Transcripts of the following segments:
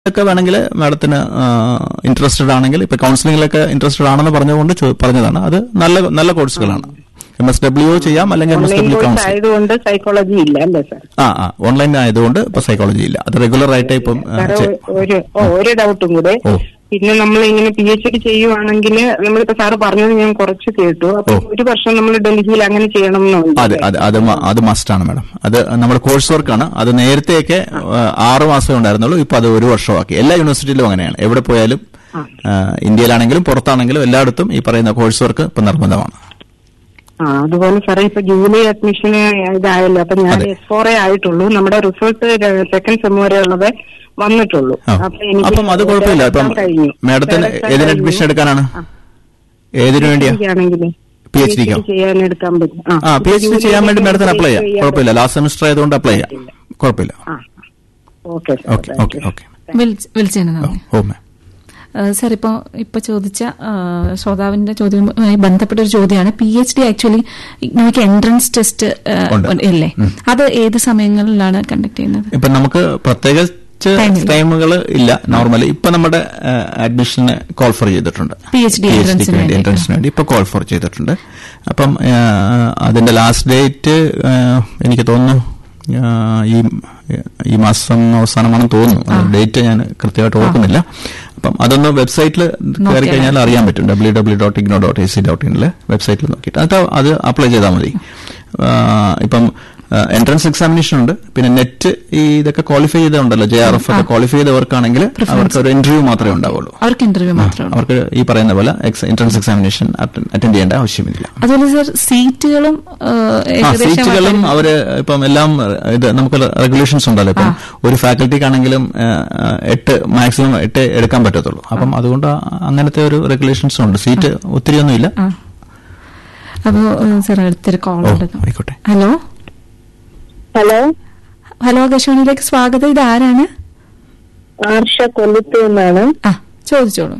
ഒക്കെ വേണമെങ്കിൽ മാഡത്തിന് ഇൻട്രസ്റ്റഡ് ആണെങ്കിൽ ഇപ്പൊ കൗൺസിലിംഗിലൊക്കെ ഇൻട്രസ്റ്റഡ് ആണെന്ന് പറഞ്ഞുകൊണ്ട് ചോ- പറഞ്ഞതാണ് അത് നല്ല നല്ല കോഴ്സുകളാണ് എം എസ് ഡബ്ല്യു ചെയ്യാം അല്ലെങ്കിൽ M S online W course counselling ആയതുകൊണ്ട് സൈക്കോളജി ഇല്ല അല്ലേ സാർ ആ ആ ഓൺലൈൻ ആയതുകൊണ്ട് ഇപ്പൊ സൈക്കോളജി ഇല്ല അത് റെഗുലർ ആയിട്ട് ഇപ്പം ആ, സാറ് ചെ- ഒരു ഓ, ഒരു ഡൗട്ടും കൂടെ ഓ. പിന്നെ നമ്മൾ ഇങ്ങനെ പി എച്ച് ഡി ചെയ്യുവാണെങ്കിൽ നമ്മളിപ്പോ സാറ് പറഞ്ഞത് ഞാൻ കുറച്ച് കേട്ടു അപ്പൊ ഓ. ഒരു വർഷം നമ്മൾ ഡൽഹിയിൽ അങ്ങനെ ചെയ്യണം അതെ അതെ അത് മ- അത് മസ്റ്റാണ് മാഡം അത് നമ്മുടെ കോഴ്സ് വർക്കാണ് അത് നേരത്തെയൊക്കെ ആ, ആറ് മാസമേ ഉണ്ടായിരുന്നുള്ളൂ ഇപ്പൊ അത് ഒരു വർഷമാക്കി എല്ലാ യൂണിവേഴ്സിറ്റിയിലും അങ്ങനെയാണ് എവിടെ പോയാലും ആ, ഇന്ത്യയിലാണെങ്കിലും പുറത്താണെങ്കിലും എല്ലായിടത്തും ഈ പറയുന്ന കോഴ്സ് വർക്ക് ഇപ്പൊ നിർബന്ധമാണ് ആ അതുപോലെ സാറേ ഇപ്പൊ ജൂലൈ അഡ്മിഷന് ഇതായല്ലോ അപ്പൊ ഞാൻ അതെ. എസ് ഫോർ എ ആയിട്ടുള്ളൂ നമ്മുടെ റിസൾട്ട് സെക്കൻഡ് സെം വരെ ഉള്ളത് വന്നിട്ടുള്ളൂ ആ. എനിക്ക് അപ്പം അത് കുഴപ്പമില്ല ഇപ്പം ചേർക്കാൻ കഴിഞ്ഞു. മാഡത്തിന് ചേർക്കാൻ ഏതിന് കഴിഞ്ഞു. അഡ്മിഷൻ എടുക്കാനാണ് ആ. ഏതിനു വേണ്ടിയാ ആണെങ്കില് PhD ക്കോ? ചെയ്യാൻ എടുക്കാൻ പറ്റും ആ പി എച്ച് ഡി ചെയ്യാൻ വേണ്ടി മാഡത്തിന് അപ്ലൈ ചെയ്യാം കുഴപ്പമില്ല ലാസ്റ്റ് സെമിസ്റ്റർ ആയതുകൊണ്ട് അപ്ലൈ ചെയ്യാം കുഴപ്പമില്ല ആ ഓക്കെ ഓക്കെ ഓക്കെ ഓക്കെ വിളിച്ചതിന് ഓ നന്ദി ഓ മാം സാർ ഇപ്പോൾ ഇപ്പൊ ചോദിച്ച ആ, ശ്രോതാവിന്റെ ചോദ്യവുമായി ബന്ധപ്പെട്ട ഒരു ചോദ്യമാണ് പി എച്ച് ഡി ആക്ച്വലി ഇഗ്നോയ്ക്ക് എൻട്രൻസ് ടെസ്റ്റ് ഉണ്ട്. ഇല്ലേ അത് ഏത് സമയങ്ങളിലാണ് കണ്ടക്ട് ചെയ്യുന്നത് ഇപ്പൊ നമുക്ക് പ്രത്യേകിച്ച് Time. ടൈമുകൾ ഇല്ല നോർമലി ഇപ്പൊ നമ്മുടെ അഡ്മിഷന് കോൾ ഫോർ ചെയ്തിട്ടുണ്ട് PhD entrance ന് വേണ്ടി. എൻട്രൻസിന് വേണ്ടി ഇപ്പൊ കോൾ ഫോർ ചെയ്തിട്ടുണ്ട് അപ്പം ആ, അതിന്റെ ലാസ്റ്റ് ഡേറ്റ് എനിക്ക് തോന്നുന്നു ആ, ഈ ഈ മാസം അവസാനമാണെന്ന് തോന്നുന്നു ഡേറ്റ് ഞാൻ കൃത്യമായിട്ട് ഓർക്കുന്നില്ല അപ്പം അതൊന്ന് വെബ്സൈറ്റിൽ കയറി കഴിഞ്ഞാൽ അറിയാൻ പറ്റും W W dot IGNOU dot A C dot ഇനിൽ വെബ്സൈറ്റിൽ നോക്കിയിട്ട് എന്നിട്ട് അത് അപ്ലൈ ചെയ്താൽ മതി ആ, ഇപ്പം എൻട്രൻസ് എക്സാമിനേഷൻ ഉണ്ട് പിന്നെ നെറ്റ് ഈ ഇതൊക്കെ ക്വാളിഫൈ ചെയ്തുണ്ടല്ലോ ജെ ആർ എഫ് ഒക്കെ ക്വാളിഫൈ ചെയ്തവർക്കാണെങ്കിൽ അവർക്ക് ഒരു ഇന്റർവ്യൂ മാത്രമേ ഉണ്ടാവുള്ളൂ അവർക്ക് ഇന്റർവ്യൂ മാത്രമേ ഉള്ളൂ അവർക്ക് ഈ പറയുന്ന പോലെ എൻട്രൻസ് എക്സാമിനേഷൻ അറ്റൻഡ് ചെയ്യേണ്ട ആവശ്യമില്ല അതുപോലെ സാർ സീറ്റുകളും ആ, ആ ഏകദേശം സീറ്റുകളും അവര് ഇപ്പം എല്ലാം ഇത് നമുക്ക് റെഗുലേഷൻസ് ഉണ്ടല്ലോ ഇപ്പം ഒരു ഫാക്കൽറ്റിക്കാണെങ്കിലും എട്ട് മാക്സിമം എട്ട് എടുക്കാൻ പറ്റത്തുള്ളൂ അപ്പം അതുകൊണ്ട് ആ- അങ്ങനത്തെ ഒരു റെഗുലേഷൻസ് ഉണ്ട് സീറ്റ് ഒത്തിരിയൊന്നുമില്ല ആ അപ്പോ സാർ അടുത്തൊരു കോൾ ഓ ഉണ്ട് ആയിക്കോട്ടെ ഹലോ ഹലോ ഹലോ ആകാശവാണിയിലേക്ക് സ്വാഗതം ഇത് ആരാണ് ആർഷ കൊല്ലത്ത് നിന്നാണ് ആ ചോദിച്ചോളൂ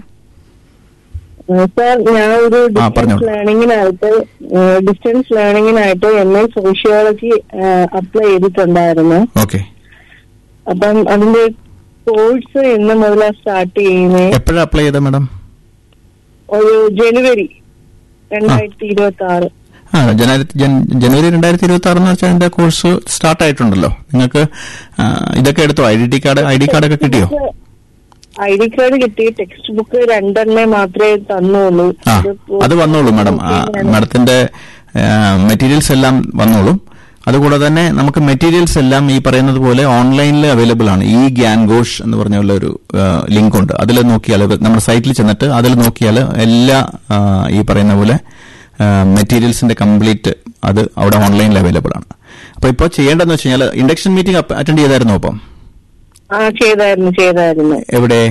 സാർ ഞാൻ ഒരു ആ, ഡിസ്റ്റൻസ് പറഞ്ഞോളൂ. ലേണിംഗിനായിട്ട് ഡിസ്റ്റൻസ് ലേണിംഗിനായിട്ട് എം എ സോഷ്യോളജി അപ്ലൈ ചെയ്തിട്ടുണ്ടായിരുന്നു ഓക്കെ അപ്പം അതിന്റെ കോഴ്സ് എന്ന് മുതലാണ് സ്റ്റാർട്ട് ചെയ്യുന്നത് എപ്പോഴാണ് അപ്ലൈ ചെയ്ത മാഡം ഒരു ജനുവരി രണ്ടായിരത്തി ഇരുപത്തി ആറ് ആ ജനുവരി ജൻ- ജനുവരി രണ്ടായിരത്തി ഇരുപത്തി ആറ് എന്ന് വെച്ചാൽ അതിന്റെ കോഴ്സ് സ്റ്റാർട്ട് ആയിട്ടുണ്ടല്ലോ നിങ്ങൾക്ക് ആ, ഇതൊക്കെ എടുത്തോ I D card I D കാർഡൊക്കെ കിട്ടിയോ ഐ ഡി കാർഡ് കിട്ടി ടെക്സ്റ്റ് ബുക്ക് രണ്ടെണ്ണേ മാത്രമേ തന്നുള്ളൂ ആ ഇത് അത് വന്നോളൂ മാഡം ആ, മാഡത്തിന്റെ മെറ്റീരിയൽസ് എല്ലാം വന്നോളും അതുകൂടാതെ തന്നെ നമുക്ക് മെറ്റീരിയൽസ് എല്ലാം ഈ പറയുന്നത് പോലെ ഓൺലൈനിൽ അവൈലബിൾ ആണ് ഈ ഗ്യാൻ ഘോഷ് എന്ന് പറഞ്ഞ പോലെ ഒരു ലിങ്ക് ഉണ്ട് അതിൽ നോക്കിയാൽ നമ്മുടെ സൈറ്റിൽ ചെന്നിട്ട് അതിൽ നോക്കിയാൽ എല്ലാ ആ, ഈ പറയുന്ന പോലെ മെറ്റീരിയൽസിന്റെ കംപ്ലീറ്റ് അത് അവിടെ ഓൺലൈനിൽ അവൈലബിൾ ആണ് അപ്പൊ ഇപ്പോൾ ചെയ്യേണ്ടതെന്ന് വെച്ച് കഴിഞ്ഞാൽ ഇൻഡക്ഷൻ മീറ്റിംഗ് അറ്റൻഡ് ചെയ്തായിരുന്നു അപ്പം ആ ചെയ്തായിരുന്നു ചെയ്തായിരുന്നു എവിടെ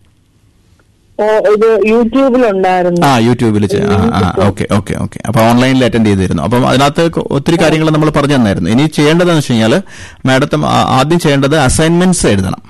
ഓ, ഇത് യൂട്യൂബിലുണ്ടായിരുന്നു ആ യൂട്യൂബിൽ ഓക്കെ ഓക്കെ ഓക്കെ അപ്പൊ ഓൺലൈനിൽ അറ്റൻഡ് ചെയ്തിരുന്നു അപ്പം അതിനകത്ത് കൊ- ഒത്തിരി കാര്യങ്ങൾ നമ്മൾ പറഞ്ഞു തന്നായിരുന്നു ഇനി ചെയ്യേണ്ടതെന്ന് വെച്ച് കഴിഞ്ഞാൽ മാഡത്തെ ആദ്യം ചെയ്യേണ്ടത് അസൈൻമെന്റ്സ് എഴുതണം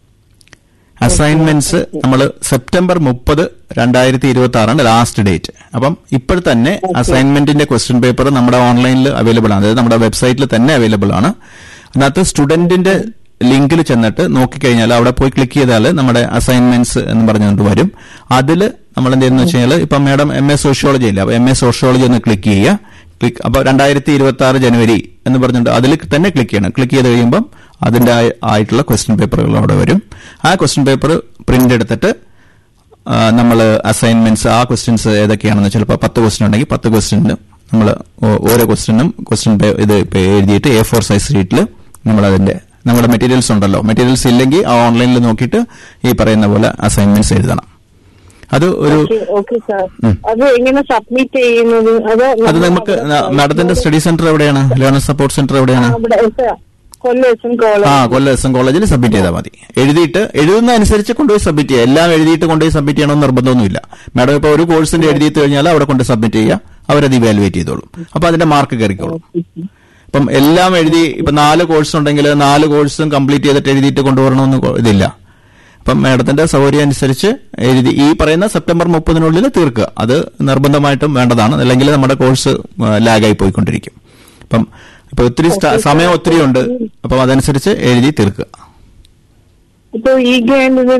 അസൈൻമെന്റ്സ് നമ്മൾ സെപ്റ്റംബർ മുപ്പത് രണ്ടായിരത്തി ഇരുപത്തി ആറാണ് ലാസ്റ്റ് ഡേറ്റ് അപ്പം ഇപ്പോൾ തന്നെ അസൈൻമെന്റിന്റെ ക്വസ്റ്റ്യൻ പേപ്പർ നമ്മുടെ ഓൺലൈനിൽ അവൈലബിൾ ആണ് അതായത് നമ്മുടെ വെബ്സൈറ്റിൽ തന്നെ അവൈലബിൾ ആണ് അതിനകത്ത് സ്റ്റുഡന്റിന്റെ ലിങ്കിൽ ചെന്നിട്ട് നോക്കിക്കഴിഞ്ഞാൽ അവിടെ പോയി ക്ലിക്ക് ചെയ്താൽ നമ്മുടെ അസൈൻമെന്റ്സ് എന്ന് പറഞ്ഞുകൊണ്ട് വരും അതിൽ നമ്മൾ എന്ത് ചെയ്യുന്ന വെച്ച് കഴിഞ്ഞാൽ ഇപ്പം മാഡം എം എ സോഷ്യോളജി ഇല്ല അപ്പൊ എം എ സോഷ്യോളജി ഒന്ന് ക്ലിക്ക് ചെയ്യുക ക്ലിക്ക് അപ്പോൾ രണ്ടായിരത്തി ഇരുപത്തി ആറ് ജനുവരി എന്ന് പറഞ്ഞിട്ട് അതിൽ തന്നെ ക്ലിക്ക് ചെയ്യണം ക്ലിക്ക് ചെയ്ത് കഴിയുമ്പം അതിന്റെ ആയ- ആയിട്ടുള്ള ക്വസ്റ്റ്യൻ പേപ്പറുകൾ അവിടെ വരും ആ ക്വസ്റ്റ്യൻ പേപ്പർ പ്രിന്റ് എടുത്തിട്ട് നമ്മൾ അസൈൻമെന്റ്സ് ആ ക്വസ്റ്റ്യൻസ് ഏതൊക്കെയാണെന്ന് ചിലപ്പോൾ പത്ത് ക്വസ്റ്റ്യൻ ഉണ്ടെങ്കിൽ പത്ത് ക്വസ്റ്റ്യന് നമ്മൾ ഓരോ ക്വസ്റ്റ്യനും ക്വസ്റ്റ്യൻ ഇത് ഇപ്പൊ എഴുതിയിട്ട് എ ഫോർ സൈസ് ഷീറ്റിൽ നമ്മൾ അതിന്റെ നമ്മുടെ മെറ്റീരിയൽസ് ഉണ്ടല്ലോ മെറ്റീരിയൽസ് ഇല്ലെങ്കിൽ ആ ഓൺലൈനിൽ നോക്കിയിട്ട് ഈ പറയുന്ന പോലെ അസൈൻമെന്റ്സ് എഴുതണം അത് ഒരു ഓക്കെ സാർ അത് എങ്ങനെ സബ്മിറ്റ് ചെയ്യുന്നത് അത് അത് നമുക്ക് മാഡത്തിന്റെ സ്റ്റഡി സെന്റർ എവിടെയാണ് ലേണർ സപ്പോർട്ട് സെന്റർ എവിടെയാണ് അവിടെ sir, Kollam S N college ആ കൊല്ലം എസ് എൻ കോളേജിൽ സബ്മിറ്റ് ചെയ്താൽ മതി എഴുതിയിട്ട് എഴുതുന്ന അനുസരിച്ച് കൊണ്ടുപോയി സബ്മിറ്റ് ചെയ്യുക എല്ലാം എഴുതിയിട്ട് കൊണ്ടുപോയി സബ്മിറ്റ് ചെയ്യണമെന്ന് നിർബന്ധമൊന്നുമില്ല മാഡം ഇപ്പോൾ ഒരു കോഴ്സിന്റെ എഴുതിയിട്ട് കഴിഞ്ഞാൽ അവിടെ കൊണ്ട് സബ്മിറ്റ് ചെയ്യുക അവരത് ഇവാലുവേറ്റ് ചെയ്തോളും അപ്പൊ അതിന്റെ മാർക്ക് കയറിക്കോളും ഇപ്പം എല്ലാം എഴുതി ഇപ്പൊ നാല് കോഴ്സ് ഉണ്ടെങ്കിൽ നാല് കോഴ്സും കംപ്ലീറ്റ് ചെയ്തിട്ട് എഴുതിയിട്ട് കൊണ്ടുവരണമെന്ന് കൊ- ഇതില്ല അപ്പം മാഡത്തിന്റെ സൗകര്യം അനുസരിച്ച് എഴുതി ഈ പറയുന്ന സെപ്റ്റംബർ മുപ്പതിനുള്ളിൽ തീർക്കുക അത് നിർബന്ധമായിട്ടും വേണ്ടതാണ് അല്ലെങ്കിൽ നമ്മുടെ കോഴ്സ് ലാഗായി പോയിക്കൊണ്ടിരിക്കും അപ്പം ഇപ്പൊ ഒത്തിരി സ്റ്റ- സമയം ഒത്തിരി ഉണ്ട് അപ്പം അതനുസരിച്ച് എഴുതി തീർക്കുക ഇപ്പൊ ഈ ഗ്രാൻഡ്